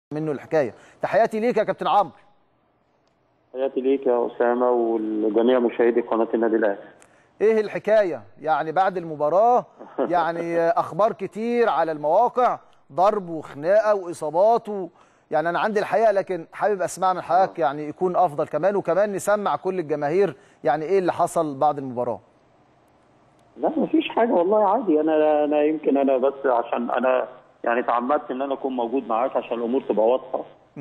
منه الحكايه تحياتي ليك يا كابتن عمرو تحياتي ليك يا اسامه ولجميع مشاهدي قناه النادي الاهلي ايه الحكايه يعني بعد المباراه يعني اخبار كتير على المواقع ضرب وخناقه واصابات و... يعني انا عندي الحقيقه لكن حابب اسمع من حضرتك يعني يكون افضل كمان وكمان نسمع كل الجماهير يعني ايه اللي حصل بعد المباراه لا مفيش حاجه والله عادي انا انا يمكن انا بس عشان انا يعني تعمدت ان انا اكون موجود معاك عشان الامور تبقى واضحه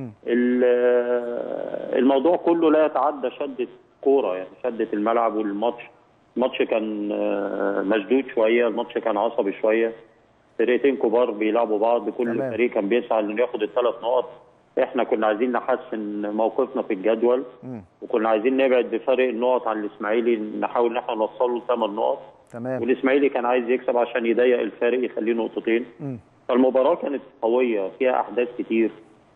ال- الموضوع كله لا يتعدى شده كوره يعني شده الملعب والماتش الماتش كان آه، مشدود شويه الماتش كان عصبي شويه فرقتين كبار بيلعبوا بعض كل تمام. فريق كان بيسعى انه ياخد الثلاث نقط احنا كنا عايزين نحسن موقفنا في الجدول وكنا عايزين نبعد بفرق النقط عن الاسماعيلي نحاول ان احنا نوصله لثمان نقط تمام والاسماعيلي كان عايز يكسب عشان يضيق الفارق يخليه نقطتين مم. فالمباراه كانت قويه فيها احداث كتير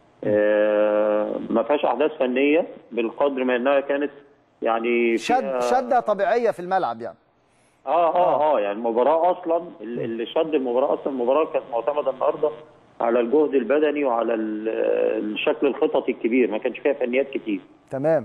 آه ما فيهاش احداث فنيه بالقدر ما انها كانت يعني شد فيها- شده طبيعيه في الملعب يعني اه اه اه يعني المباراه اصلا ال- اللي شد المباراه اصلا المباراه كانت معتمده النهارده على الجهد البدني وعلى ال- الشكل الخططي الكبير ما كانش فيها فنيات كتير تمام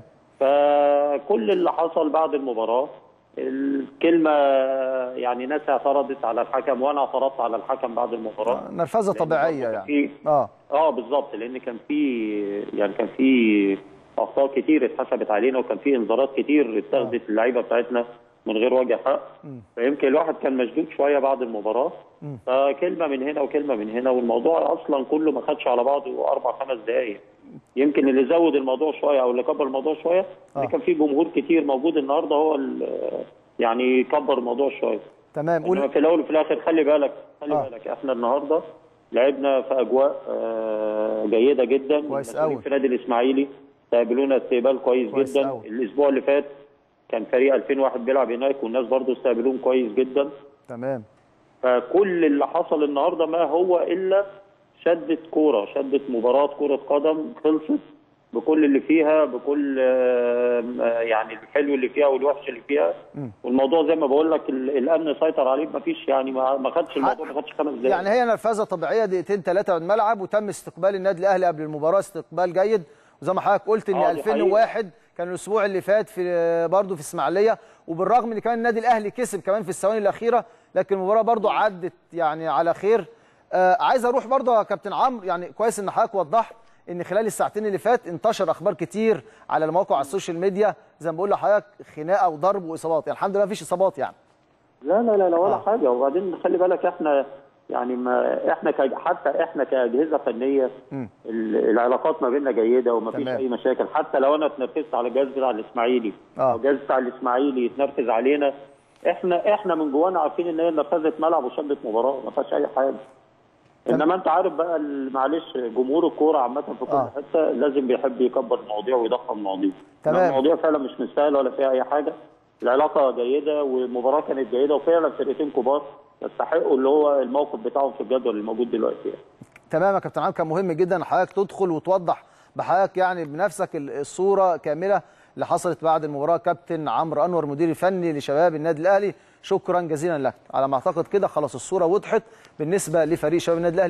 فكل اللي حصل بعد المباراة الكلمة يعني ناس اعترضت على الحكم وانا اعترضت على الحكم بعد المباراة نرفزه لأن طبيعيه برضه يعني في اه اه بالظبط لان كان في يعني كان في اخطاء كتير اتحسبت علينا وكان في انذارات كتير اتخذت اللعيبه بتاعتنا من غير وجه حق فيمكن الواحد كان مشدود شويه بعد المباراه فكلمه من هنا وكلمه من هنا والموضوع اصلا كله ما خدش على بعضه اربع خمس دقائق يمكن اللي زود الموضوع شويه او اللي كبر الموضوع شويه آه. ان كان في جمهور كتير موجود النهارده هو ال- يعني كبر الموضوع شويه تمام انما قول في الاول وفي الاخر خلي بالك خلي آه. بالك احنا النهارده لعبنا في اجواء آه، جيده جدا كويس المسؤولين أوي. في نادي الاسماعيلي استقبلونا استقبال كويس, كويس جدا أوي. الاسبوع اللي فات كان فريق 2001 بيلعب هناك والناس برضو استقبلوهم كويس جدا تمام فكل اللي حصل النهارده ما هو الا شده كوره شده مباراه كره قدم خلصت بكل اللي فيها بكل آه، آه، يعني الحلو اللي فيها والوحش اللي فيها والموضوع زي ما بقول لك ال- الامن سيطر عليه ما فيش يعني ما ما خدش الموضوع ما خدش خمس دقائق يعني هي نرفزه طبيعيه دقيقتين ثلاثه من الملعب وتم استقبال النادي الاهلي قبل المباراه استقبال جيد وزي ما حضرتك قلت ان آه، دي 2001 كان الاسبوع اللي فات في برضه في اسماعيليه وبالرغم ان كمان النادي الاهلي كسب كمان في الثواني الاخيره لكن المباراه برضه عدت يعني على خير آه عايز اروح برضه يا كابتن عمرو يعني كويس ان حضرتك وضحت ان خلال الساعتين اللي فات انتشر اخبار كتير على المواقع على السوشيال ميديا زي ما بقول لحضرتك خناقه وضرب واصابات يعني الحمد لله مفيش اصابات يعني لا لا لا, لا ولا آه. آه. حاجه وبعدين خلي بالك احنا يعني ما احنا كج... حتى احنا كاجهزه فنيه مم. ال- العلاقات ما بيننا جيده وما فيش تمام. اي مشاكل حتى لو انا اتنرفزت على الجهاز بتاع الاسماعيلي آه. او الجهاز بتاع الاسماعيلي يتنرفز علينا احنا احنا من جوانا عارفين ان هي نرفزه ملعب وشده مباراه ما فيهاش اي حاجه انما انت عارف بقى ال- معلش جمهور الكوره عامه في كل آه. حته لازم بيحب يكبر المواضيع ويضخم المواضيع تمام. المواضيع فعلا مش مستاهله ولا فيها اي حاجه العلاقه جيده والمباراه كانت جيده وفعلا فرقتين كبار يستحقوا اللي هو الموقف بتاعهم في الجدول الموجود دلوقتي يعني. تمام يا كابتن عمرو كان مهم جدا إن حضرتك تدخل وتوضح بحضرتك يعني بنفسك ال- الصوره كامله اللي حصلت بعد المباراه كابتن عمرو انور مدير الفني لشباب النادي الاهلي شكرا جزيلا لك على ما اعتقد كده خلاص الصوره وضحت بالنسبه لفريق شباب النادي الاهلي